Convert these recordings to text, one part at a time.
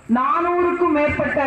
நானூறுக்கும் மேற்பட்ட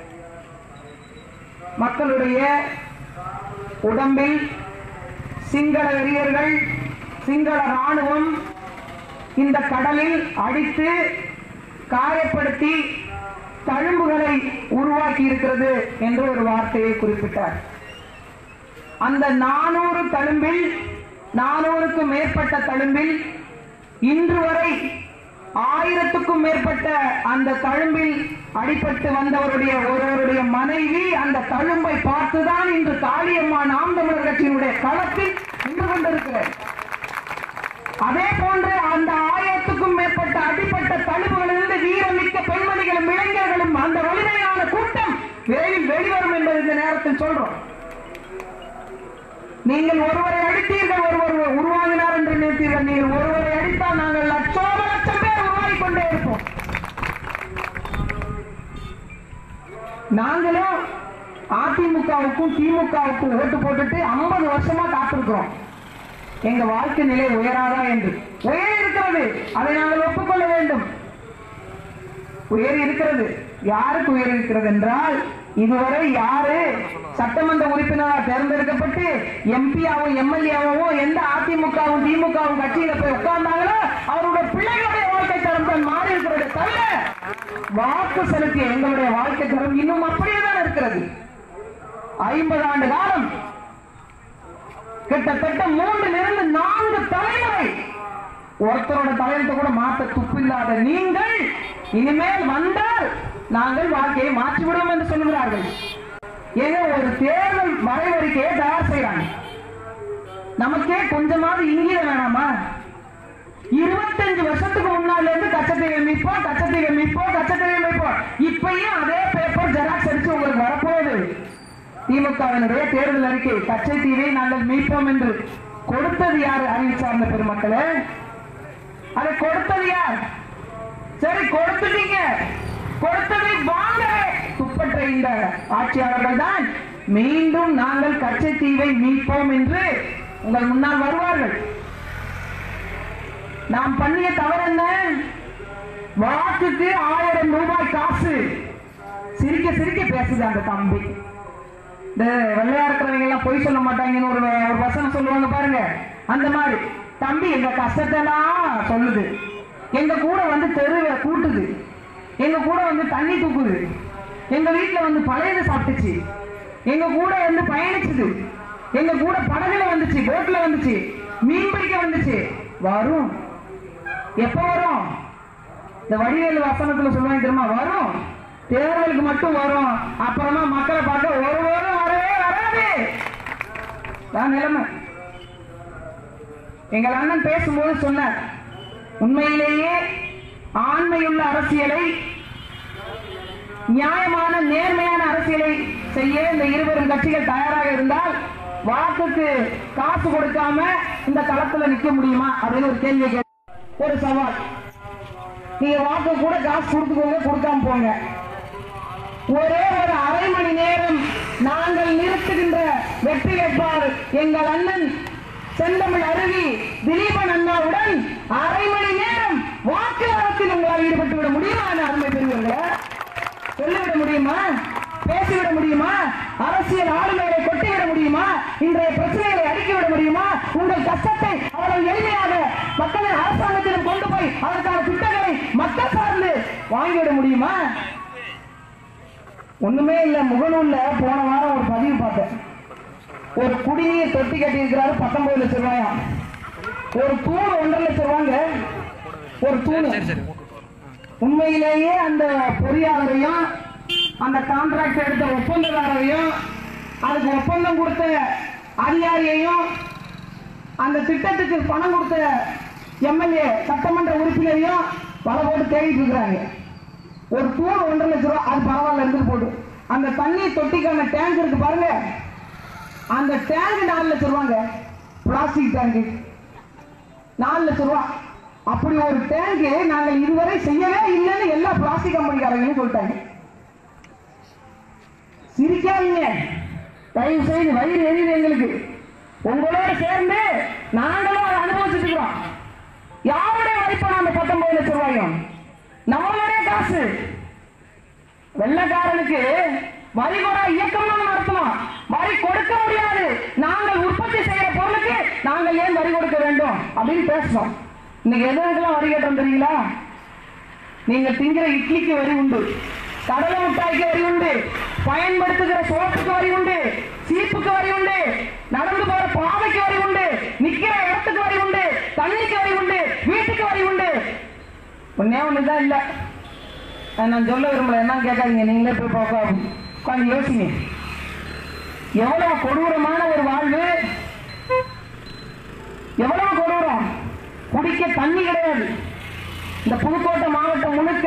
மக்களுடைய உடம்பில் சிங்கள வெறியர்கள் சிங்கள ராணுவம் இந்த கடலில் அடித்து காயப்படுத்தி தழும்புகளை உருவாக்கி இருக்கிறது என்று ஒரு வார்த்தையை குறிப்பிட்டார் அந்த நானூறு தழும்பில் நானூறுக்கும் மேற்பட்ட தழும்பில் இன்று வரை ஆயிரத்துக்கும் மேற்பட்ட அந்த தழும்பில் அடிபட்டு வந்தவருடைய ஒருவருடைய மனைவி அந்த தழும்பை பார்த்துதான் இன்று காளியம்மா நாம் தமிழர் கட்சியினுடைய களத்தில் நின்று கொண்டிருக்கிறார் அதே போன்று அந்த ஆயிரத்துக்கும் மேற்பட்ட அடிப்பட்ட தழும்புகளிலிருந்து வீரமிக்க பெண்மணிகளும் இளைஞர்களும் அந்த வலிமையான கூட்டம் விரைவில் வெளிவரும் என்பது இந்த நேரத்தில் சொல்றோம் நீங்கள் ஒருவரை அடித்தீர்கள் ஒருவர் உருவாகினார் என்று நினைத்தீர்கள் நீங்கள் ஒருவரை அடித்தால் நாங்கள் லட்சோப லட்சம் பேர் உருவாகிக் கொண்டே இருப்போம் நாங்களும் அதிமுகவுக்கும் திமுகவுக்கும் ஓட்டு போட்டுட்டு 50 வருஷமா காத்திருக்கிறோம் எங்க வாழ்க்கை நிலை உயராதா என்று உயர் இருக்கிறது அதை நாங்கள் ஒப்புக்கொள்ள வேண்டும் உயர் இருக்கிறது யாருக்கு உயர் இருக்கிறது என்றால் இதுவரை யாரு சட்டமன்ற உறுப்பினராக தேர்ந்தெடுக்கப்பட்டு எம்பியாவும் எம்எல்ஏவும் எந்த அதிமுகவும் திமுகவும் கட்சியில போய் உட்கார்ந்தாங்களோ அவருடைய பிள்ளைகளுடைய வாழ்க்கை தரம் தான் மாறி இருக்கிறது தவிர வாக்கு செலுத்திய எங்களுடைய வாழ்க்கை தரம் இன்னும் அப்படியே தான் இருக்கிறது ஐம்பது ஆண்டு காலம் கிட்டத்தட்ட மூன்றிலிருந்து நான்கு தலைமுறை ஒருத்தரோட தலையத்தை கூட மாத்த துப்பில்லாத நீங்கள் இனிமேல் வந்தால் நாங்கள் வாழ்க்கையை மாற்றி விடுவோம் என்று சொல்கிறார்கள் ஏங்க ஒரு தேர்தல் வரைவறிக்கையை தயார் செய்யறாங்க நமக்கே கொஞ்சமாவது இங்கீதம் வேணாமா இருபத்தஞ்சு வருஷத்துக்கு முன்னால இருந்து கச்சத்தீவை மீட்போம் கச்சத்தீவை மீட்போம் கச்சத்தீவை மீட்போம் இப்பயும் அதே பேப்பர் ஜெராக்ஸ் அடிச்சு உங்களுக்கு வரப்போகுது திமுகவினுடைய தேர்தல் அறிக்கை கச்சத்தீவை நாங்கள் மீட்போம் என்று கொடுத்தது யார் அறிவிச்சார்ந்த பெருமக்களே அதை கொடுத்தது யார் சரி கொடுத்துட்டீங்க கொடுத்ததை வாங்க துப்பற்ற இந்த ஆட்சியாளர்கள் தான் மீண்டும் நாங்கள் கச்சத்தீவை மீட்போம் என்று உங்கள் முன்னால் வருவார்கள் நாம் பண்ணிய தவறு என்ன வாக்குக்கு ஆயிரம் ரூபாய் காசு சிரிக்க சிரிக்க பேசுது அந்த தம்பி இந்த வெள்ளையா இருக்கிறவங்க எல்லாம் பொய் சொல்ல மாட்டாங்கன்னு ஒரு ஒரு வசனம் சொல்லுவாங்க பாருங்க அந்த மாதிரி தம்பி எங்க கஷ்டத்தெல்லாம் சொல்லுது எங்க கூட வந்து தெருவை கூட்டுது எங்க கூட வந்து தண்ணி தூக்குது எங்க வீட்டுல வந்து பழையது சாப்பிட்டுச்சு எங்க கூட வந்து பயணிச்சுது எங்க கூட படகுல வந்துச்சு போட்ல வந்துச்சு மீன் பிடிக்க வந்துச்சு வரும் எப்ப வரும் இந்த வடிவேலு வசனத்துல சொல்லுவாங்க தெரியுமா வரும் தேர்தலுக்கு மட்டும் வரும் அப்புறமா மக்களை பார்க்க ஒரு வாரம் வரவே வராது தான் நிலைமை எங்கள் அண்ணன் பேசும்போது சொன்னார் உண்மையிலேயே ஆண்மையுள்ள அரசியலை நியாயமான நேர்மையான அரசியலை செய்ய இந்த இருவரும் கட்சிகள் தயாராக இருந்தால் வாக்குக்கு காசு கொடுக்காம இந்த களத்துல நிக்க முடியுமா அப்படின்னு ஒரு கேள்வி கேட்டு ஒரு சவால் நீங்க வாக்கு கூட காசு கொடுத்துக்கோங்க கொடுக்காம போங்க ஒரே ஒரு அரை மணி நேரம் நாங்கள் நிறுத்துகின்ற வெற்றி வேட்பாளர் எங்கள் அண்ணன் செந்தமிழ் அருவி திலீபன் அண்ணாவுடன் அரை மணி நேரம் வாக்குவாதத்தில் உங்களால் ஈடுபட்டு விட முடியுமா என அருமை பெரியவர்களே சொல்லிவிட முடியுமா பேசிவிட முடியுமா அரசியல் ஆளுமைகளை கொட்டிவிட முடியுமா இன்றைய பிரச்சனைகளை அடுக்கிவிட முடியுமா உங்கள் கஷ்டத்தை அவ்வளவு எளிமையாக மக்களின் அரசாங்கத்திடம் கொண்டு போய் அதற்கான திட்டங்களை மக்கள் சார்ந்து வாங்கிவிட முடியுமா ஒண்ணுமே இல்ல முகநூல்ல போன வாரம் ஒரு பதிவு பார்த்தேன் ஒரு குடிநீர் தொட்டி கட்டி இருக்கிறாரு பத்தொன்பது லட்சம் ரூபாயா ஒரு தூண் ஒன்றரை லட்சம் ரூபாங்க ஒரு தூண் உண்மையிலேயே அந்த பொறியாளரையும் அந்த கான்ட்ராக்ட் எடுத்த ஒப்பந்ததாரரையும் அதுக்கு ஒப்பந்தம் கொடுத்த அதிகாரியையும் அந்த திட்டத்துக்கு பணம் கொடுத்த எம்எல்ஏ சட்டமன்ற உறுப்பினரையும் பல போட்டு தேடிட்டு இருக்கிறாங்க ஒரு தூண் ஒன்றரை லட்சம் ரூபா அது பரவாயில்ல இருந்துட்டு போட்டு அந்த தண்ணி தொட்டிக்கான டேங்க் இருக்கு பாருங்க அந்த டேங்க் நாலு லட்சம் ரூபாங்க பிளாஸ்டிக் டேங்க் நாலு லட்சம் ரூபா அப்படி ஒரு டேங்க் நாங்கள் இதுவரை செய்யவே இல்லைன்னு எல்லா பிளாஸ்டிக் கம்பெனிக்காரங்களும் சொல்லிட்டாங்க சிரிக்காதீங்க தயவு செய்து வயிறு எரியுது எங்களுக்கு உங்களோட சேர்ந்து நாங்களும் அதை அனுபவிச்சுட்டு இருக்கிறோம் யாருடைய வரிப்பணம் அந்த பத்தொன்பது லட்சம் ரூபாயும் நம்மளுடைய காசு வெள்ளக்காரனுக்கு வரி கூட இயக்கம் நம்ம நடத்தணும் வரி கொடுக்க முடியாது நாங்கள் உற்பத்தி செய்யற பொருளுக்கு நாங்கள் ஏன் வரி கொடுக்க வேண்டும் அப்படின்னு பேசுறோம் இன்னைக்கு எதுக்கெல்லாம் வரி கட்டுறோம் தெரியுங்களா நீங்க திங்கிற இட்லிக்கு வரி உண்டு கடலை மிட்டாய்க்கு வரி உண்டு பயன்படுத்துகிற சோப்புக்கு வரி உண்டு சீப்புக்கு வரி உண்டு நடந்து போற பாதைக்கு வரி உண்டு நிக்கிற இடத்துக்கு வரி உண்டு தண்ணிக்கு வரி உண்டு வீட்டுக்கு வரி உண்டு ஒன்னே ஒண்ணுதான் இல்ல அது நான் சொல்ல விரும்பல என்ன கேட்காதீங்க நீங்களே போய் பார்க்க உட்காந்து யோசிங்க எவ்வளவு கொடூரமான ஒரு வாழ்வு எவ்வளவு கொடூரம் குடிக்க தண்ணி கிடையாது இந்த புதுக்கோட்டை மாவட்டம் முழுக்க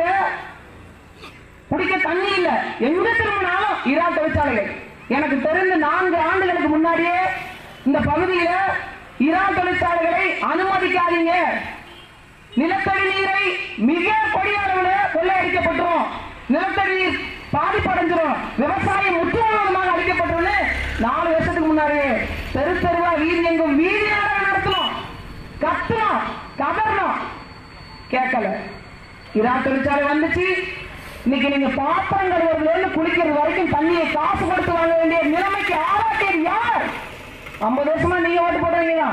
குடிக்க தண்ணி இல்ல எங்க திரும்பினாலும் இரா தொழிற்சாலைகள் எனக்கு தெரிந்து நான்கு ஆண்டுகளுக்கு முன்னாடியே இந்த பகுதியில இரா தொழிற்சாலைகளை அனுமதிக்காதீங்க நிலத்தடி நீரை மிக கொடிய அளவுல கொள்ளையடிக்கப்பட்டுரும் நிலத்தடி நீர் பாதிப்படைஞ்சிரும் விவசாயம் முற்றுமுழுவதுமாக அழிக்கப்பட்டுருன்னு நாலு வருஷத்துக்கு முன்னாடியே தெரு தெருவா வீதி எங்கும் வீதி நாடகம் நடத்தணும் கத்தணும் கதறணும் கேட்கல இரா தொழிற்சாலை வந்துச்சு இன்னைக்கு நீங்க பாத்திரம் கழுவுறதுல இருந்து குளிக்கிறது வரைக்கும் தண்ணியை காசு கொடுத்து வாங்க வேண்டிய நிலைமைக்கு ஆளாக்கியது யார் ஐம்பது வருஷமா நீங்க ஓட்டு போடுறீங்க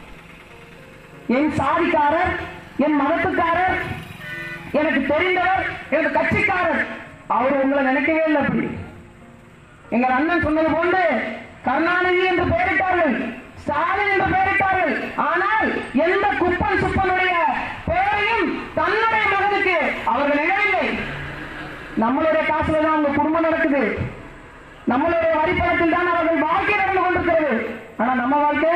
என் சாதிக்காரர் என் மதத்துக்காரர் எனக்கு தெரிந்தவர் எனக்கு கட்சிக்காரர் அவர் உங்களை நினைக்கவே இல்லை அப்படி எங்கள் அண்ணன் சொன்னது போன்று கருணாநிதி என்று பெயரிட்டார்கள் ஸ்டாலின் என்று பெயரிட்டார்கள் ஆனால் எந்த குப்பன் சுப்பனுடைய பெயரையும் தன்னுடைய மகனுக்கு அவர்கள் இடவில்லை நம்மளுடைய காசுல தான் அவங்க குடும்பம் நடக்குது நம்மளுடைய வரிப்பணத்தில் தான் அவர்கள் வாழ்க்கை நடந்து கொண்டிருக்கிறது ஆனா நம்ம வாழ்க்கை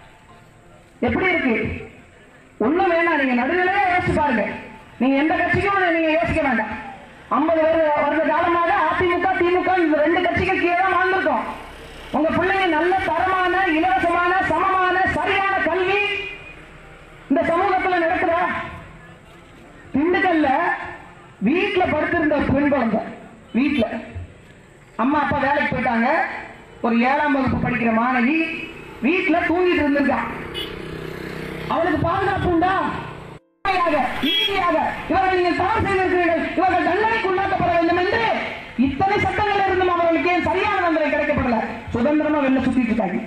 எப்படி இருக்கு ஒண்ணும் வேணாம் நீங்க நடுநிலையா யோசிச்சு பாருங்க நீங்க எந்த கட்சிக்கும் நீங்க யோசிக்க வேண்டாம் ஐம்பது வருட வருட காலமாக அதிமுக திமுக இந்த ரெண்டு கட்சிக்கு கீழே தான் வாழ்ந்திருக்கோம் உங்க பிள்ளைங்க நல்ல தரமான இலவசமான சமமான சரியான கல்வி இந்த சமூகத்துல நடக்குதா திண்டுக்கல்ல வீட்டுல படுத்திருந்த பெண் குழந்தை வீட்டுல அம்மா அப்பா வேலைக்கு போயிட்டாங்க ஒரு ஏழாம் வகுப்பு படிக்கிற மாணவி வீட்டுல தூங்கிட்டு இருந்திருக்கா அவளுக்கு பாதுகாப்பு உண்டா உண்மையாக, நீதியாக இவர்கள் நீங்கள் தவறு செய்திருக்கிறீர்கள் இவர்கள் தண்டனைக்கு உள்ளாக்கப்பட வேண்டும் என்று இத்தனை சட்டங்கள் இருந்தும் அவர்களுக்கு ஏன் சரியான தண்டனை கிடைக்கப்படல சுதந்திரமா வெளில சுத்திட்டு இருக்காங்க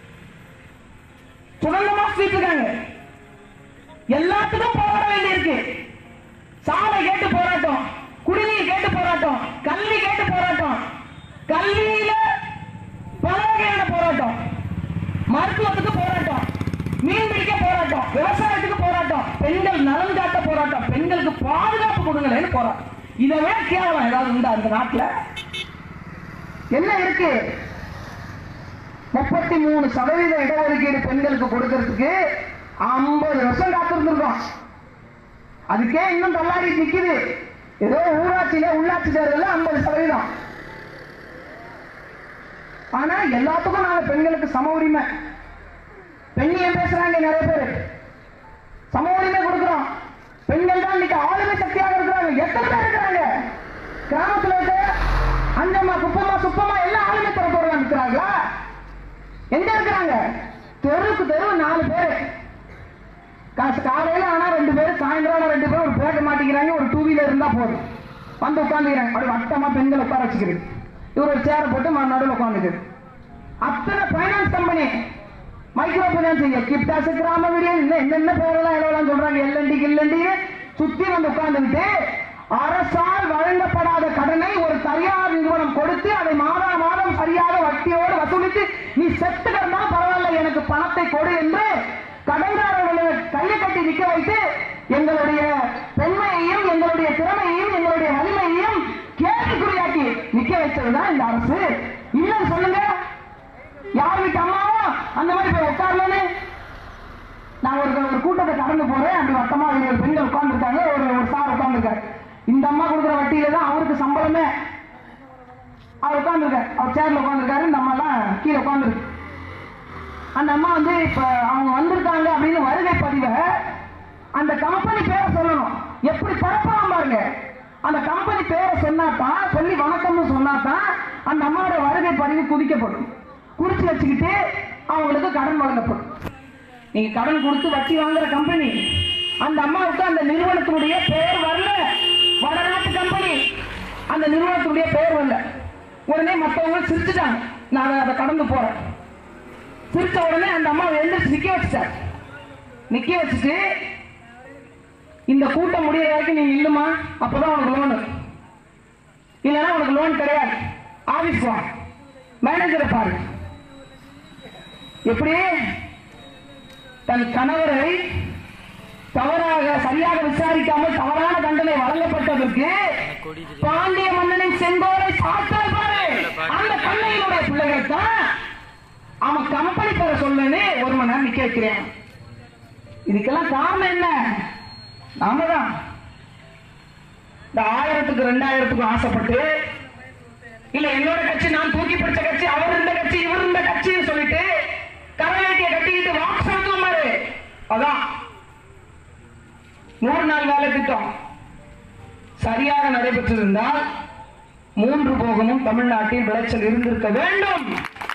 சுதந்திரமா சுத்திட்டு இருக்காங்க எல்லாத்துக்கும் போராட வேண்டியிருக்கு சாலை கேட்டு போராட்டம் குடிநீர் கேட்டு போராட்டம் கல்வி கேட்டு போராட்டம் கல்வியில பல வகையான போராட்டம் மருத்துவத்துக்கு போராட்டம் மீன் பிடிக்க போராட்டம் விவசாயத்துக்கு போராட்டம் பெண்கள் நலன் காட்ட போராட்டம் பெண்களுக்கு பாதுகாப்பு கொடுங்களேன்னு போராட்டம் இதை விட கேவலம் ஏதாவது உண்டா இந்த நாட்டுல என்ன இருக்கு முப்பத்தி மூணு சதவீத இடஒதுக்கீடு பெண்களுக்கு கொடுக்கறதுக்கு ஐம்பது வருஷம் காத்திருந்திருக்கோம் அதுக்கே இன்னும் தள்ளாடி நிக்குது ஏதோ ஊராட்சியில உள்ளாட்சி தேர்தல்ல ஐம்பது சதவீதம் ஆனா எல்லாத்துக்கும் நாங்க பெண்களுக்கு சம உரிமை பெண்ணியம் பேசுறாங்க நிறைய பேர் சம உரிமை கொடுக்கிறோம் பெண்கள் தான் இன்னைக்கு ஆளுமை சக்தியாக இருக்கிறாங்க எத்தனை பேர் இருக்கிறாங்க கிராமத்துல இருக்க அஞ்சம்மா குப்பம்மா சுப்பம்மா எல்லாம் ஆளுமை தரத்தோட இருக்கிறாங்களா எங்க இருக்கிறாங்க தெருவுக்கு தெரு நாலு பேர் காசு காலையில ஆனா ரெண்டு பேரும் சாயந்தரம் ஆனா ரெண்டு பேரும் ஒரு பேக்க மாட்டேங்கிறாங்க ஒரு டூ வீலர் இருந்தா போதும் வந்து உட்காந்துக்கிறாங்க அப்படி வட்டமா பெண்கள் உட்கார வச்சுக்கிறது இவர் ஒரு சேரை போட்டு நடுவில் உட்காந்துக்குது அத்தனை பைனான்ஸ் கம்பெனி மைக்ரோ பைனான்ஸ் கிப்டாஸ் கிராம வீடியோ இன்னும் என்னென்ன பேரெல்லாம் எல்லாம் சொல்றாங்க எல்என்டி கில்லண்டி சுத்தி வந்து உட்கார்ந்துட்டு அரசால் வழங்கப்படாத கடனை ஒரு தனியார் நிறுவனம் கொடுத்து அதை மாதா மாதம் சரியாக வட்டியோடு வசூலித்து நீ செத்து கிடந்தா பரவாயில்ல எனக்கு பணத்தை கொடு என்று கடன்காரர்களை கையை கட்டி நிக்க வைத்து எங்களுடைய பெண்மையையும் எங்களுடைய திறமையையும் எங்களுடைய வலிமையையும் கேள்விக்குறியாக்கி நிக்க வச்சதுதான் இந்த அரசு இல்லைன்னு சொல்லுங்க யார் வீட்டு அம்மாவும் அந்த மாதிரி போய் உட்காரலன்னு நான் ஒரு ஒரு கூட்டத்தை கடந்து போறேன் அப்படி வட்டமா ஒரு பெண்கள் உட்கார்ந்துருக்காங்க ஒரு ஒரு சார் உட்கார்ந்துருக்காரு இந்த அம்மா கொடுக்குற வட்டியில தான் அவருக்கு சம்பளமே அவர் உட்கார்ந்துருக்காரு அவர் சேர்ல உட்கார்ந்துருக்காரு இந்த அம்மா எல்லாம் கீழே உட்கார்ந்துருக்கு அந்த அம்மா வந்து இப்ப அவங்க வந்திருக்காங்க அப்படின்னு வருகை பதிவை அந்த கம்பெனி பேரை சொல்லணும் எப்படி பரப்பலாம் பாருங்க அந்த கம்பெனி பேரை சொன்னாதான் சொல்லி வணக்கம்னு சொன்னாதான் அந்த அம்மாவோட வருகை பதிவு குதிக்கப்படும் குறிச்சு வச்சுக்கிட்டு அவங்களுக்கு கடன் வழங்கப்படும் நீங்க கடன் கொடுத்து வட்டி வாங்குற கம்பெனி அந்த அம்மாவுக்கு அந்த நிறுவனத்தினுடைய பெயர் வரல வடநாட்டு கம்பெனி அந்த நிறுவனத்துடைய பெயர் வரல உடனே மற்றவங்க சிரிச்சுட்டாங்க நான் அதை கடந்து போறேன் சிரிச்ச உடனே அந்த அம்மாவை எந்திரிச்சு நிக்க வச்சுட்டார் நிக்க வச்சுட்டு இந்த கூட்டம் முடியிற வரைக்கும் நீ இல்லுமா அப்பதான் உனக்கு லோனு இல்லைன்னா உனக்கு லோன் கிடையாது ஆபீஸ் வா மேனேஜரை பாரு எப்படி தன் கணவரை தவறாக சரியாக விசாரிக்காமல் தவறான தண்டனை வழங்கப்பட்டதற்கு பாண்டிய மன்னனின் செங்கோலை சாத்தல் பாரு அந்த கண்ணையினுடைய பிள்ளைகள் தான் அவன் கம்பெனி பெற சொல்லுன்னு ஒரு மணி நேரம் நிக்க வைக்கிறேன் இதுக்கெல்லாம் காரணம் என்ன நாம தான் இந்த ஆயிரத்துக்கு ரெண்டாயிரத்துக்கும் ஆசைப்பட்டு இல்ல என்னோட கட்சி நான் தூக்கி பிடிச்ச கட்சி அவர் இந்த கட்சி இவர் இந்த கட்சின்னு சொல்லிட்டு கரவேட்டிய கட்டிக்கிட்டு வாக்கு செலுத்துவோம் பாரு அதான் நூறு நாள் வேலை திட்டம் சரியாக நடைபெற்றிருந்தால் மூன்று போகமும் தமிழ்நாட்டில் விளைச்சல் இருந்திருக்க வேண்டும்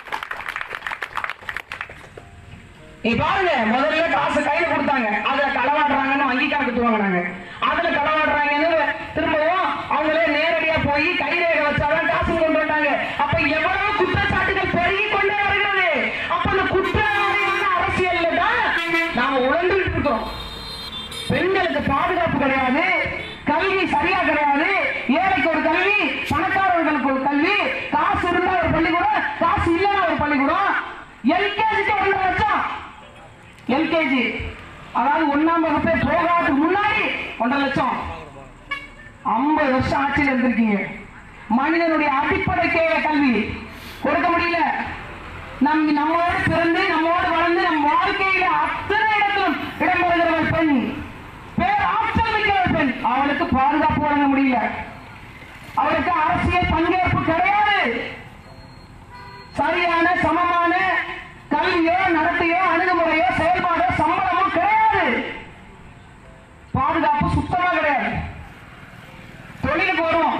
நீ பாருங்க முதல்ல காசு கையில கொடுத்தாங்க அதுல களவாடுறாங்கன்னு வங்கி கணக்கு வாங்கினாங்க அதுல களவாடுறாங்கன்னு திரும்பவும் அவங்களே நேரடியா போய் கைரேகை வச்சாதான் காசு கொண்டு வந்தாங்க அப்ப எவ்வளவு குற்றச்சாட்டுகள் பெருகி கொண்டே வருகிறது அப்ப அந்த குற்றவாளியான அரசியல்ல தான் நாம உழந்துட்டு இருக்கிறோம் பெண்களுக்கு பாதுகாப்பு கிடையாது கல்வி சரியா கிடையாது ஏழைக்கு ஒரு கல்வி பணக்காரர்களுக்கு ஒரு கல்வி காசு இருந்தா ஒரு பள்ளிக்கூடம் காசு இல்லைன்னா ஒரு பள்ளிக்கூடம் எல்கேஜிக்கு ஒன்றரை லட்சம் எல்கேஜி அதாவது ஒண்ணாம் வகுப்பே போகாதுக்கு முன்னாடி ஒன்றரை லட்சம் ஐம்பது வருஷம் ஆட்சியில் இருந்திருக்கீங்க மனிதனுடைய அடிப்படை தேவை கல்வி கொடுக்க முடியல நம் நம்மோடு பிறந்து நம்மோடு வளர்ந்து நம் வாழ்க்கையில அத்தனை இடத்திலும் இடம்பெறுகிறவள் பெண் பேர் ஆற்றல் மிக்கிறவள் பெண் அவளுக்கு பாதுகாப்பு வழங்க முடியல அவளுக்கு அரசியல் பங்கேற்பு கிடையாது சரியான சமமான கல்வியோ நடத்தையோ அணுகுமுறையோ செயல்பாடோ சம்பளமோ கிடையாது பாதுகாப்பு சுத்தமா கிடையாது தொழிலுக்கு வருவோம்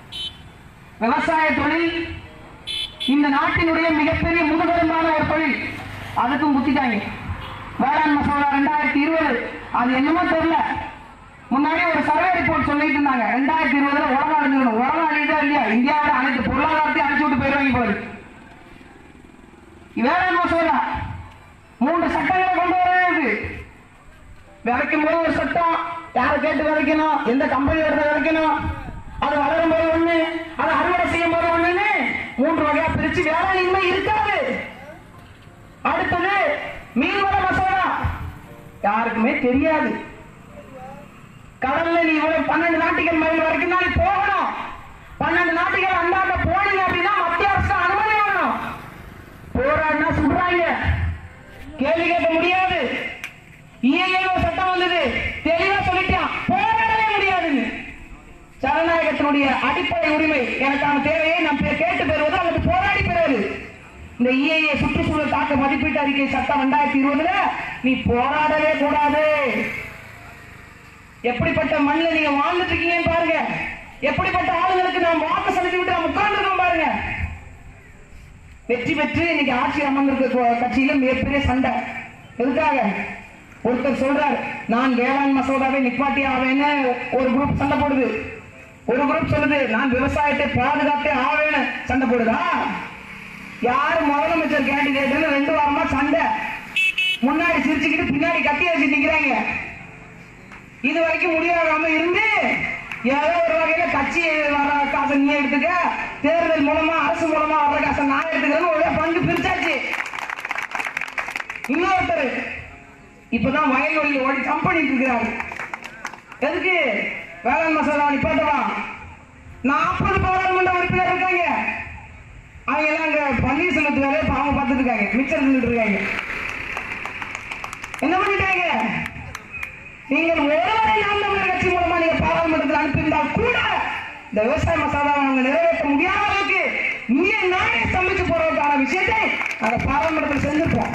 விவசாய தொழில் இந்த நாட்டினுடைய மிகப்பெரிய முதுகெலும்பான ஒரு தொழில் அதுக்கும் குத்திட்டாங்க வேளாண் மசோதா ரெண்டாயிரத்தி இருபது அது என்னமோ தெரியல முன்னாடி ஒரு சர்வே ரிப்போர்ட் சொல்லிட்டு இருந்தாங்க ரெண்டாயிரத்தி இருபதுல உலகம் அழிஞ்சிடணும் உலகம் அழியுதா இல்லையா இந்தியாவோட அனைத்து பொருளாதாரத்தையும் அழிச்சு விட்டு போயிருவாங்க போல இருக்கு. வேளாண் மசோதா மூன்று சட்டங்களை கொண்டு வரது விதைக்கும் போது ஒரு சட்டம் யாரை கேட்டு விதைக்கணும் எந்த கம்பெனி எடுத்து விதைக்கணும் அது வளரும் போது ஒண்ணு அது அறுவடை செய்யும் போது ஒண்ணுன்னு மூன்று வகையா பிரிச்சு வேளாண்மை இருக்காது அடுத்தது மீன்வள மசோதா யாருக்குமே தெரியாது கடல்ல நீ இவ்வளவு பன்னெண்டு நாட்டுகள் மைல் வரைக்கும் தான் நீ போகணும் பன்னெண்டு நாட்டுகள் அந்தாண்ட போனீங்க அப்படின்னா மத்திய அரசு அனுமதி வேணும் போராடினா சுடுறாங்க கேள்வி கேட்க முடியாது இஏஏ ஒரு சட்டம் வந்தது தெளிவா சொல்லிட்டான் போராடவே முடியாதுன்னு ஜனநாயகத்தினுடைய அடிப்படை உரிமை எனக்கான தேவையை நாம் பே- கேட்டு பெறுவது அல்லது போராடி பெறுவது இந்த இஏஏ சுற்றுச்சூழல் தாக்க மதிப்பீட்டு அறிக்கை சட்டம் ரெண்டாயிரத்தி இருபதுல நீ போராடவே கூடாது எப்படிப்பட்ட மண்ணில் நீங்க வாழ்ந்துட்டு இருக்கீங்கன்னு பாருங்க எப்படிப்பட்ட ஆளுங்களுக்கு நாம் வாக்கு செலுத்தி விட்டு நாம் உட்கார்ந்துருக்கோம் பாருங்க வெற்றி பெற்று இன்னைக்கு ஆட்சி அமர்ந்திருக்க கட்சியில மிகப்பெரிய சண்டை எதுக்காக ஒருத்தர் சொல்றார் நான் வேளாண் மசோதாவை நிப்பாட்டி ஆவேன்னு ஒரு குரூப் சண்டை போடுது ஒரு குரூப் சொல்லுது நான் விவசாயத்தை பாதுகாத்தே ஆவேன்னு சண்டை போடுதா யாரு முதலமைச்சர் கேண்டிடேட்னு ரெண்டு வாரமா சண்டை முன்னாடி சிரிச்சுக்கிட்டு பின்னாடி கத்தி வச்சு நிக்கிறாங்க இது வரைக்கும் முடிவாகாம இருந்து ஏதோ ஒரு வகையில கட்சி வர காசை நீ எடுத்துக்க தேர்தல் மூலமா அரசு மூலமா வர்ற காசை நான் எடுத்துக்கிறேன்னு ஒரே பங்கு பிரிச்சாச்சு இன்னொருத்தர் இப்பதான் வயல்வெளியில் ஓடி ஜம்ப் பண்ணிட்டு இருக்கிறாரு எதுக்கு வேளாண் மசோதா நிப்பாட்டவா நாற்பது பாராளுமன்ற உறுப்பினர் இருக்காங்க அவங்க எல்லாம் அங்க பன்னீர்செல்வத்து வேலையை பாவம் பார்த்துட்டு இருக்காங்க மிச்சம் நின்றுட்டு இருக்காங்க என்ன பண்ணிட்டாங்க நீங்கள் ஒருவரை நாம் தமிழர் கட்சி மூலமா நீங்க பாராளுமன்றத்தில் அனுப்பியிருந்தால் கூட இந்த விவசாய மசோதாவை நாங்க நிறைவேற்ற முடியாத அளவுக்கு நீங்க நானே சமைச்சு போறதுக்கான விஷயத்தை அந்த பாராளுமன்றத்தில் செஞ்சிருப்போம்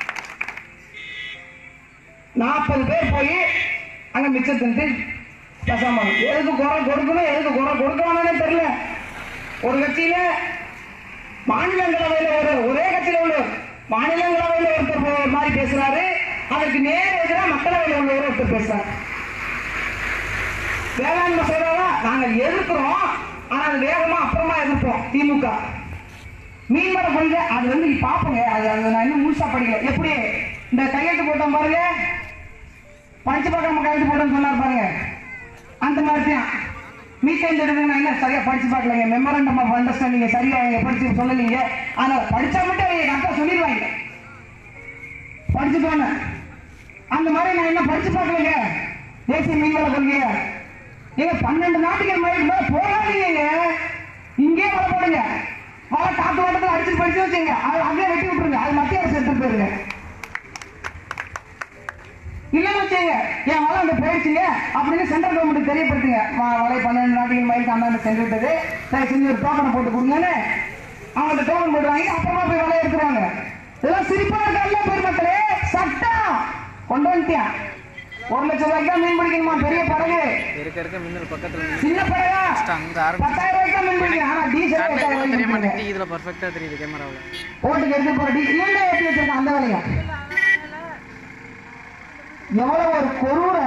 நாற்பது பேர் போய் அங்க மிச்சம் தின்ட்டு பேசாம எதுக்கு குறை கொடுக்கணும் எதுக்கு குறை கொடுக்கணும்னே தெரியல ஒரு கட்சியில மாநிலங்களவையில ஒரு ஒரே கட்சியில உள்ள மாநிலங்களவையில ஒருத்தர் ஒரு மாதிரி பேசுறாரு அதற்கு நேர் எதிராக மக்களவையில் உள்ள ஒருத்தர் பேசுறாரு வேளாண் மசோதாவை நாங்கள் எதிர்க்கிறோம் ஆனா அது வேகமா அப்புறமா எதிர்ப்போம் திமுக மீன்வள கொள்கை அது வந்து நீ பாப்போங்க அது அது நான் இன்னும் முழுசா படிக்கல எப்படி இந்த கையெழுத்து போட்டோம் பாருங்க படிச்சு பார்க்காம கையெழுத்து போட்டோம்னு சொன்னார் பாருங்க அந்த மாதிரி தான் மீட்டேன் நான் என்ன சரியா படிச்சு பார்க்கலங்க மெமரண்டம் ஆஃப் அண்டர்ஸ்டாண்டிங் சரியா அவங்க படிச்சு சொல்லலீங்க ஆனா படிச்சா மட்டும் அவங்க கரெக்டா சொல்லிடுவாங்க படிச்சுக்கோங்க அந்த மாதிரி நான் என்ன படிச்சு பார்க்கலங்க தேசிய மீன்வள கொள்கைய நீங்க பன்னெண்டு நாட்டுகள் மாதிரி மேல போகாதீங்க இங்கே வர போடுங்க வர காத்து ஓட்டத்தில் அடிச்சு படிச்சு வச்சுங்க அது அப்படியே வெட்டி விட்டுருங்க அது மத்திய அரசு எடுத்துட்டு போயிருங்க இல்லைன்னு வச்சுங்க என் வலை அங்க போயிடுச்சுங்க அப்படின்னு சென்ட்ரல் கவர்மெண்ட் தெரியப்படுத்துங்க வ- வலை பன்னெண்டு நாட்டுகள் மைலுக்கு அந்தாண்டு சென்று விட்டது சரி செஞ்சு ஒரு டோக்கனை போட்டு கொடுங்கன்னு அவங்க டோக்கன் போட்டு வாங்கி அப்புறமா போய் வலையை எடுத்துருவாங்க இதெல்லாம் சிரிப்பா இருக்கா பெருமக்களே சட்டம் கொண்டு வந்துட்டியா ஒரு லட்சம் ரூபாய்க்கு தான் மீன் பிடிக்கணுமா பெரிய படகு இருக்க இருக்க மின்னல் பக்கத்துல நின்னு சின்ன படகா அங்க ஆரம்பிச்சு பத்தாயிரம் ரூபாய்க்கு தான் மீன் பிடிக்கணும் ஆனா டீசல் காட்டுல எட்டாயிரம் கூட தெரிய ரூபாய்க்கு மாட்டேங்குது இதுல பர்ஃபெக்டா தெரியுது கேமராவில் ஓட்டுக்கு எடுத்து போற டீசல் இல்ல ஏற்றி வச்சிருக்கான் அந்த வேலையா எவ்வளவு ஒரு கொரூர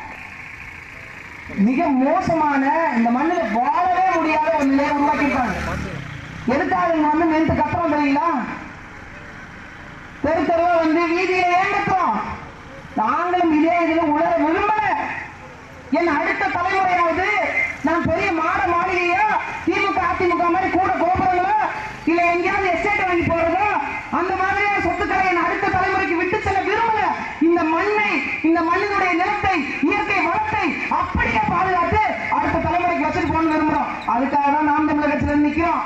மிக மோசமான இந்த மண்ணில வாழவே முடியாத ஒரு நிலையை உருவாக்கியிருக்காங்க எதுக்காக இங்க வந்து நின்று கத்துறோம் தெரியுங்களா தெரு தெருவா வந்து வீதியில ஏன் கத்துறோம் நாங்களும் இதே இதுல உலர விரும்பல என் அடுத்த தலைமுறையாவது நான் பெரிய மாட மாளிகையோ திமுக அதிமுக மாதிரி கூட கோபுரங்களோ இல்ல எங்கேயாவது எஸ்டேட் வாங்கி போறதோ அந்த மாதிரியான சொத்துக்களை என் அடுத்த தலைமுறைக்கு விட்டு செல்ல விரும்பல இந்த மண்ணை இந்த மண்ணினுடைய நிலத்தை இயற்கை வளத்தை அப்படியே பாதுகாத்து அடுத்த தலைமுறைக்கு வச்சுட்டு போகணும்னு விரும்புறோம் அதுக்காக தான் நாம் தமிழர் கட்சியில இருந்து நிக்கிறோம்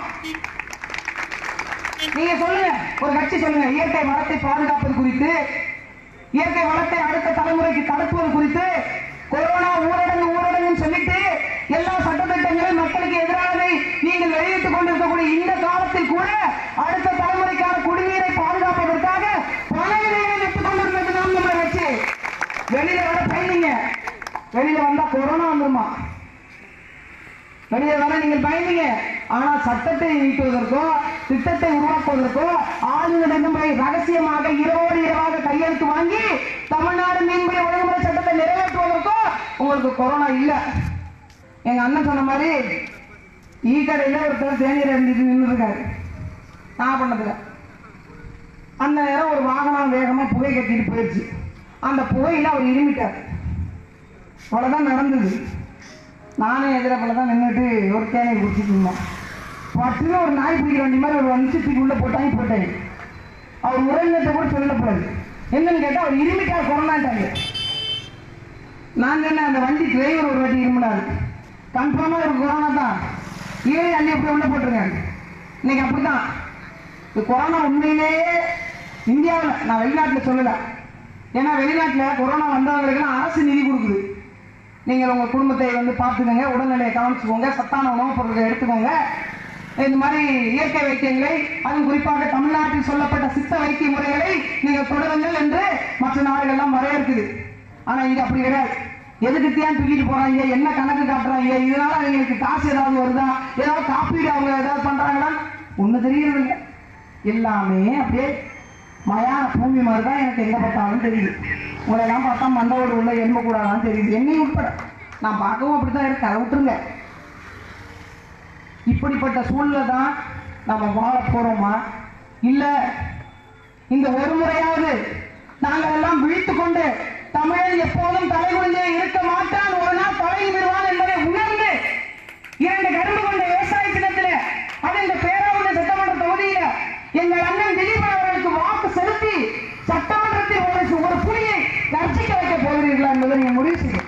நீங்க சொல்லுங்க ஒரு கட்சி சொல்லுங்க இயற்கை வளத்தை பாதுகாப்பது குறித்து இயற்கை வளத்தை அடுத்த தலைமுறைக்கு கடத்துவது குறித்து கொரோனா ஊரடங்கு ஊரடங்குன்னு சொல்லிட்டு எல்லா சட்டத்திட்டங்களும் மக்களுக்கு எதிரானதை நீங்கள் வெளியிட்டுக் கொண்டிருக்கக்கூடிய இந்த காலத்தில் கூட அடுத்த தலைமுறைக்கான குடிநீரை பாதுகாப்பதற்காக பல விதைகளை விட்டுக் கொண்டிருந்தது நாம் நம்மளை வச்சு வெளியில வர பயணிங்க வெளியில வந்தா கொரோனா வந்துருமா வெளியே வர நீங்கள் பயந்தீங்க ஆனா சட்டத்தை நீக்குவதற்கோ திட்டத்தை உருவாக்குவதற்கோ ஆளுநரிடம் போய் ரகசியமாக இரவோடு இரவாக கையெழுத்து வாங்கி தமிழ்நாடு மீன்பிடி ஒழுங்குமுறை சட்டத்தை நிறைவேற்றுவதற்கோ உங்களுக்கு கொரோனா இல்ல எங்க அண்ணன் சொன்ன மாதிரி ஈ கடையில ஒருத்தர் தேநீர் இருந்துட்டு நின்று இருக்காரு நான் பண்ணதுல அந்த நேரம் ஒரு வாகனம் வேகமா புகை கட்டிட்டு போயிடுச்சு அந்த புகையில அவர் இருமிட்டார் அவ்வளவுதான் நடந்தது நானே எதிரப்பில் தான் நின்றுட்டு ஒரு தேநீர் குடிச்சிட்டு இருந்தேன் பட்டுன்னு ஒரு நாய் பிடிக்கிற வண்டி மாதிரி ஒரு வஞ்சித்துக்கு உள்ள போட்டாங்க போட்டாங்க அவர் உறவினத்தை கூட சொல்லக்கூடாது என்னன்னு கேட்டா அவர் இருமிட்டார் கொரோனாட்டாங்க நான் சொன்னேன் அந்த வண்டி டிரைவர் ஒரு வாட்டி இருமினாரு கன்ஃபார்மா ஒரு கொரோனா தான் இவரே அள்ளி அப்படி உள்ள போட்டிருக்காங்க இன்னைக்கு அப்படிதான் இந்த கொரோனா உண்மையிலேயே இந்தியாவில் நான் வெளிநாட்டில் சொல்லல ஏன்னா வெளிநாட்டில் கொரோனா வந்தவங்களுக்கெல்லாம் அரசு நிதி கொடுக்குது நீங்கள் உங்கள் குடும்பத்தை வந்து பார்த்துக்கோங்க உடல்நிலையை கவனிச்சுக்கோங்க சத்தான உணவுப் பொருட்களை எடுத்துக்கோங்க இந்த மாதிரி இயற்கை வைத்தியங்களை அதுவும் குறிப்பாக தமிழ்நாட்டில் சொல்லப்பட்ட சித்த வைத்திய முறைகளை நீங்கள் தொடருங்கள் என்று மற்ற நாடுகள்லாம் வரையறுக்குது ஆனா இங்க அப்படி கிடையாது எதுக்கு தேன் தூக்கிட்டு போறாங்க என்ன கணக்கு காட்டுறாங்க இதனால அவங்களுக்கு காசு ஏதாவது வருதா ஏதாவது காப்பீடு அவங்க ஏதாவது பண்றாங்களா ஒண்ணு தெரியறது இல்லை எல்லாமே அப்படியே மயான பூமி மாதிரி தான் எனக்கு எங்க பார்த்தாலும் தெரியுது உங்களை எல்லாம் பார்த்தா மண்டவோடு உள்ள எண்ப கூடாதான் தெரியுது என்னையும் உட்பட நான் பார்க்கவும் அப்படித்தான் இருக்கு அதை விட்டுருங்க இப்படிப்பட்ட சூழ்நிலை தான் நம்ம வாழ போறோமா இல்ல இந்த ஒரு முறையாவது நாங்கள் எல்லாம் விழித்துக் கொண்டு தமிழன் எப்போதும் தலைகுனிந்தே இருக்க மாட்டான் ஒரு நாள் தலை விடுவான் என்பதை உணர்ந்து இரண்டு கரும்பு கொண்ட விவசாய தினத்தில அது இந்த பேராவுடைய சட்டமன்ற தொகுதியில எங்கள் அண்ணன் திலீபன் அவர்களுக்கு வாக்கு செலுத்தி சட்டமன்றத்தில் ஒரு ஒரு புலியை கர்ச்சிக்க வைக்க போகிறீர்களா என்பதை நீங்க முடிவு செய்யும்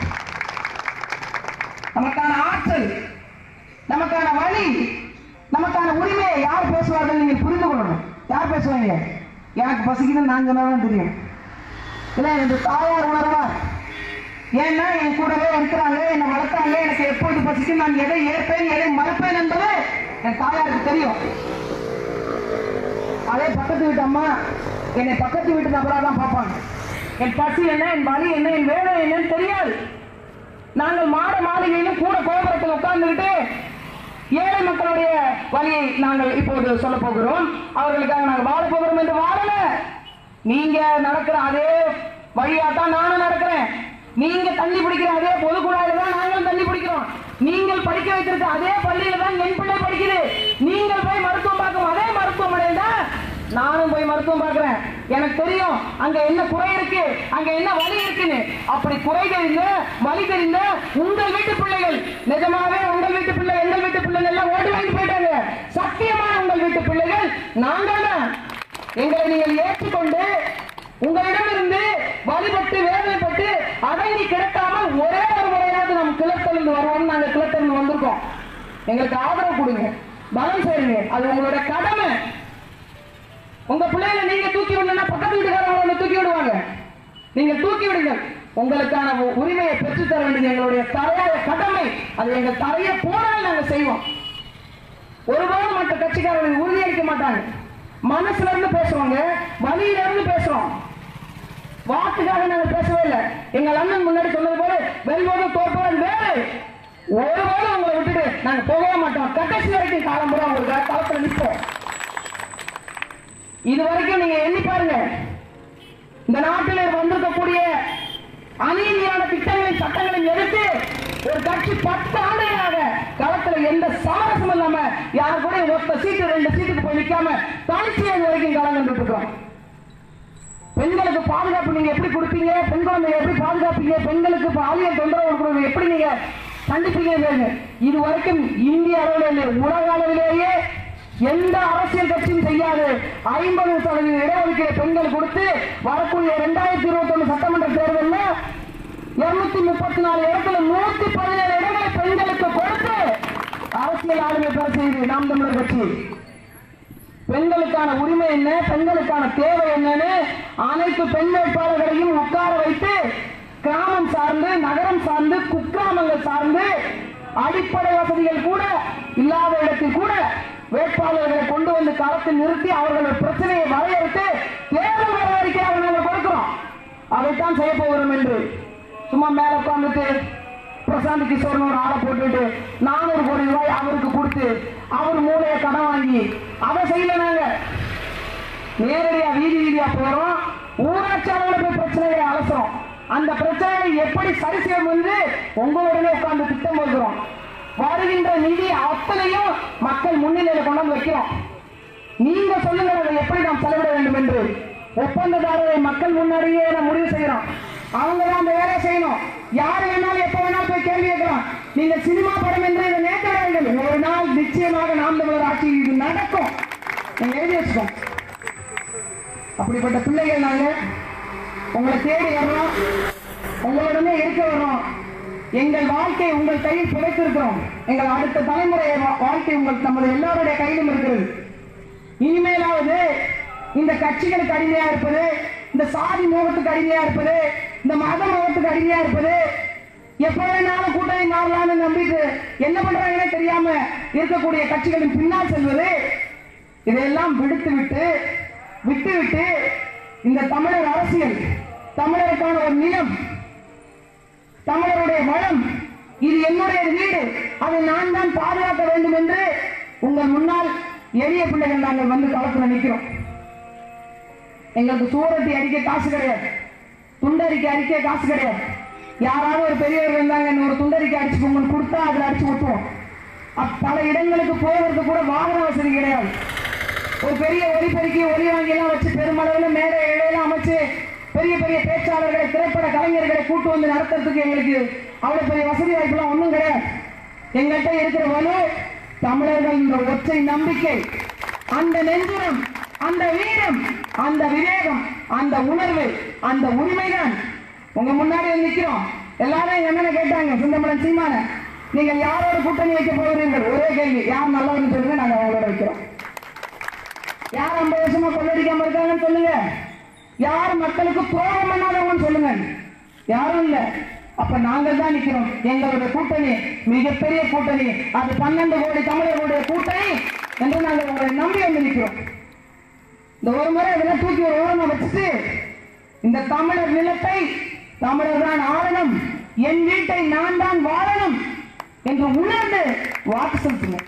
நமக்கான ஆற்றல் நமக்கான வழி நமக்கான உரிமையை யார் பேசுவார்கள் நீங்கள் புரிந்து கொள்ளணும் யார் பேசுவாங்க எனக்கு பசிக்குதுன்னு நான் சொன்னாதான் தெரியும் இல்ல எனக்கு தாயார் உணர்வார் ஏன்னா என் கூடவே இருக்கிறாங்க என்னை வளர்த்தாங்க எனக்கு எப்போது பசிக்கும் நான் எதை ஏற்பேன் எதை மறுப்பேன் என்பது என் தாயாருக்கு தெரியும் அதே பக்கத்து வீட்டு அம்மா என்னை பக்கத்து வீட்டு நபராக தான் பார்ப்பாங்க என் பசி என்ன என் வலி என்ன என் வேலை என்னன்னு தெரியாது நாங்கள் மாட மாளிகையிலும் கூட கோபுரத்தில் உட்கார்ந்துகிட்டு ஏழை மக்களுடைய வழியை நாங்கள் இப்போது சொல்ல போகிறோம் அவர்களுக்காக நாங்கள் வாழ போகிறோம் என்று வாழல நீங்க நடக்கிற அதே வழியா தான் நானும் நடக்கிறேன் நீங்க தண்ணி பிடிக்கிற அதே பொது குழாயில தான் நாங்களும் தண்ணி பிடிக்கிறோம் நீங்கள் படிக்க வைத்திருக்க அதே பள்ளியில தான் என் பிள்ளை படிக்குது நீங்கள் போய் மருத்துவம் பார்க்கும் அதே மருத்துவமனையில் தான் நானும் போய் மருத்துவம் பார்க்கிறேன் எனக்கு தெரியும் அங்க என்ன குறை இருக்கு அங்க என்ன வலி இருக்குன்னு அப்படி குறை தெரிந்த வலி தெரிந்த உங்கள் வீட்டு பிள்ளைகள் நிஜமாவே உங்கள் வீட்டு பிள்ளை எங்கள் வீட்டு பிள்ளைகள் எல்லாம் ஓடி வாங்கி போயிட்டாங்க சத்தியமான உங்கள் வீட்டு பிள்ளைகள் நாங்கள் தான் எங்களை நீங்கள் ஏற்றுக்கொண்டு உங்களிடமிருந்து வழிபட்டு வேதனைப்பட்டு அடங்கி கிடக்காமல் ஒரே ஒரு முறையாவது நம் கிளத்திலிருந்து வருவோம் நாங்க கிளத்திலிருந்து வந்திருக்கோம் எங்களுக்கு ஆதரவு கொடுங்க பலம் செய்யுங்க அது உங்களோட கடமை உங்க பிள்ளைகளை நீங்க தூக்கி விடலன்னா பக்கத்து வீட்டுக்காரங்க உங்களை தூக்கி விடுவாங்க நீங்க தூக்கி விடுங்க உங்களுக்கான உ- உரிமையை பெற்றுத்தர வேண்டியது எங்களுடைய தலையாய கடமை அது எங்கள் தலையை போனால் நாங்க செய்வோம் ஒருபோதும் மற்ற கட்சிக்காரர்கள் உறுதியளிக்க மாட்டாங்க மனசுல இருந்து பேசுவாங்க வழியில இருந்து பேசுறோம் வாக்குக்காக நாங்க பேசவே இல்லை எங்கள் அண்ணன் முன்னாடி சொன்னது போல வெல்வது தோற்பது வேறு ஒருபோதும் உங்களை விட்டுட்டு நாங்க போகவே மாட்டோம் கடைசி வரைக்கும் காலம் பூரா உங்களுக்கு களத்துல நிற்போம் இது வரைக்கும் நீங்க எண்ணி பாருங்க இந்த நாட்டில் வந்திருக்கக்கூடிய அநீதியான திட்டங்களையும் சட்டங்களையும் எதிர்த்து ஒரு கட்சி பத்து ஆண்டுகளாக களத்துல எந்த சமரசம் இல்லாம யார் கூட ஒத்த சீட்டு ரெண்டு சீட்டுக்கு போய் நிக்காம தனிச்சு அது வரைக்கும் களம் கண்டுட்டு இருக்கோம் பெண்களுக்கு பாதுகாப்பு நீங்க எப்படி கொடுப்பீங்க பெண் குழந்தை எப்படி பாதுகாப்பீங்க பெண்களுக்கு பாலியல் தொந்தரவு கொடுக்கறது எப்படி நீங்க கண்டிப்பீங்க இது வரைக்கும் இந்திய அளவில் இல்லை உலக அளவிலேயே எந்த அரசியல் கட்சியும் செய்யாது ஐம்பது சதவீத இடஒதுக்கீடு பெண்கள் கொடுத்து வரக்கூடிய இரண்டாயிரத்தி இருபத்தி ஒண்ணு சட்டமன்ற தேர்தலில் இருநூத்தி முப்பத்தி நாலு இடத்துல நூத்தி பதினேழு இடங்களை பெண்களுக்கு கொடுத்து அரசியல் ஆளுமை பெற செய்து நாம் தமிழர் கட்சி பெண்களுக்கான உரிமை என்ன பெண்களுக்கான தேவை என்னன்னு அனைத்து பெண் வேட்பாளர்களையும் உட்கார வைத்து கிராமம் சார்ந்து நகரம் சார்ந்து குக்கிராமங்கள் சார்ந்து அடிப்படை வசதிகள் கூட இல்லாத இடத்தில் கூட வேட்பாளர்களை கொண்டு வந்து களத்தில் நிறுத்தி அவர்கள் பிரச்சனையை வரையறுத்து தேர்தல் வர அறிக்கையாக நாங்கள் கொடுக்கிறோம் அதைத்தான் செய்ய போகிறோம் என்று சும்மா மேல உட்கார்ந்துட்டு பிரசாந்த் கிஷோர்னு ஒரு ஆளை போட்டுட்டு நானூறு கோடி ரூபாய் அவருக்கு கொடுத்து அவர் மூலைய கடன் வாங்கி அதை செய்யல நாங்க நேரடியா வீதி வீதியா போறோம் ஊராட்சி அளவில் போய் பிரச்சனைகளை அலசுறோம் அந்த பிரச்சனைகளை எப்படி சரி செய்யும் என்று உங்களுடனே உட்கார்ந்து திட்டம் போகிறோம் வருகின்ற நிதி அத்தனையும் மக்கள் முன்னிலையில கொண்டாந்து வைக்கிறோம் நீங்க சொல்லுங்க அதை எப்படி நாம் செலவிட வேண்டும் என்று ஒப்பந்ததாரரை மக்கள் முன்னாடியே நாம் முடிவு செய்யறோம் அவங்க தான் அந்த வேலையை செய்யணும் யார் வேணாலும் எப்ப வேணாலும் போய் கேள்வி கேட்கலாம் நீங்க சினிமா படம் என்று இதை நேற்று விடாதீர்கள். ஒரு நாள் நிச்சயமாக நாம் தமிழர் ஆட்சி இது நடக்கும் நீங்க எழுதி வச்சுக்கோங்க அப்படிப்பட்ட பிள்ளைகள் நாங்க உங்களை தேடி வர்றோம் உங்களுடனே இருக்க வர்றோம் எங்கள் வாழ்க்கை உங்கள் கையில் புதைத்திருக்கிறோம் எங்கள் அடுத்த தலைமுறை வா- வாழ்க்கை உங்கள் நமது எல்லாருடைய கையிலும் இருக்கிறது இனிமேலாவது இந்த கட்சிகளுக்கு அடிமையா இருப்பது இந்த சாதி மோகத்துக்கு அடிமையா இருப்பது இந்த மத மோகத்துக்கு அடிமையா இருப்பது எப்ப வேணாலும் கூட்டணி மாறலாம்னு நம்பிட்டு என்ன பண்றாங்கன்னே தெரியாம இருக்கக்கூடிய கட்சிகளின் பின்னால் செல்வது இதையெல்லாம் விடுத்து விட்டு விட்டு விட்டு இந்த தமிழர் அரசியல் தமிழருக்கான ஒரு நிலம் தமிழருடைய வளம் இது என்னுடைய வீடு அதை நான் தான் பாதுகாக்க வேண்டும் என்று உங்கள் முன்னால் எளிய பிள்ளைகள் நாங்கள் வந்து களத்துல நிற்கிறோம் எங்களுக்கு சூரட்டி அடிக்க காசு கிடையாது துண்டறிக்கை அடிக்க காசு கிடையாது யாராவது ஒரு பெரியவர் இருந்தாங்க "நீ ஒரு துண்டறிக்கை அடிச்சு உங்களுக்கு கொடுத்தா அதுல அடிச்சு விட்டுவோம் அப்~ பல இடங்களுக்கு போவதற்கு கூட வாகன வசதி கிடையாது ஒரு பெரிய ஒலிபெருக்கி ஒலி வாங்கி எல்லாம் வச்சு பெருமளவில் மேடை இடையெல்லாம் அமைச்சு பெரிய பெரிய பேச்சாளர்களை திரைப்பட கலைஞர்களை கூட்டு வந்து நடத்துறதுக்கு எங்களுக்கு அவ்வளவு பெரிய வசதி வாய்ப்புலாம் ஒன்றும் கிடையாது எங்கள்கிட்ட இருக்கிற வலு தமிழர்கள் என்ற ஒற்றை நம்பிக்கை அந்த நெஞ்சுரம் அந்த வீரம் அந்த விவேகம் அந்த உணர்வு அந்த உரிமைதான் உங்க முன்னாடி வந்து நிக்கிறோம் எல்லாரும் எங்க அண்ணனை கேட்டாங்க சுந்தமலன் சீமான நீங்கள் யாரோட கூட்டணி வைக்க போகிறீர்கள் ஒரே கேள்வி யார் நல்லவன்னு சொல்லுங்க நாங்க அவங்களோட வைக்கிறோம் யார் ஐம்பது வருஷமா கொள்ளடிக்காம இருக்காங்கன்னு சொல்லுங்க யார் மக்களுக்கு துரோகம் பண்ணாதவங்கன்னு சொல்லுங்க யாரும் இல்ல அப்ப நாங்கள் தான் நிக்கிறோம் எங்களுடைய கூட்டணி மிகப்பெரிய கூட்டணி அது பன்னெண்டு கோடி தமிழர்களுடைய கூட்டணி என்று நாங்கள் உங்களை நம்பி வந்து நிக்கிறோம் இந்த ஒரு முறை இதெல்லாம் தூக்கி ஒரு ஓரமா வச்சுட்டு இந்த தமிழர் நிலத்தை தமிழர் தான் ஆளணும் என் வீட்டை நான் தான் வாழணும் என்று உணர்ந்து வாக்கு செலுத்துங்க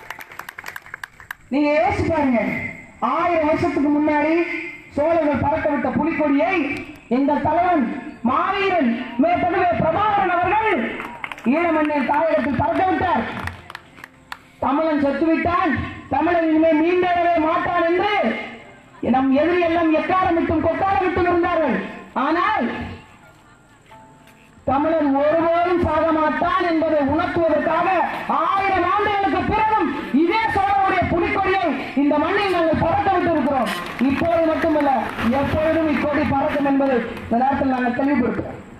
நீங்க யோசிச்சு பாருங்க ஆயிரம் வருஷத்துக்கு முன்னாடி சோழர்கள் பறக்க விட்ட புலிக்கொடியை எங்கள் தலைவன் மாவீரன் மேற்படுவே பிரபாகரன் அவர்கள் ஈழமண்ணின் தாயகத்தில் பறக்க விட்டார் தமிழன் செத்துவிட்டான் தமிழன் இனிமேல் மீண்டெழவே மாட்டான் என்று நம் எதிரி எல்லாம் எக்காலமிட்டும் கொக்காலமிட்டும் இருந்தார்கள் ஆனால் தமிழன் ஒருபோதும் சாக மாட்டான் என்பதை உணர்த்துவதற்காக ஆயிரம் ஆண்டுகளுக்கு பிறகும் இதே சோழனுடைய புலிக்கொடியை இந்த மண்ணில் நாங்கள் பறக்க விட்டு இருக்கிறோம் இப்போது மட்டுமல்ல எப்பொழுதும் இக்கொடி பறக்கும் என்பதை இந்த நேரத்தில் நாங்கள் தெளிவுபடுத்துகிறோம்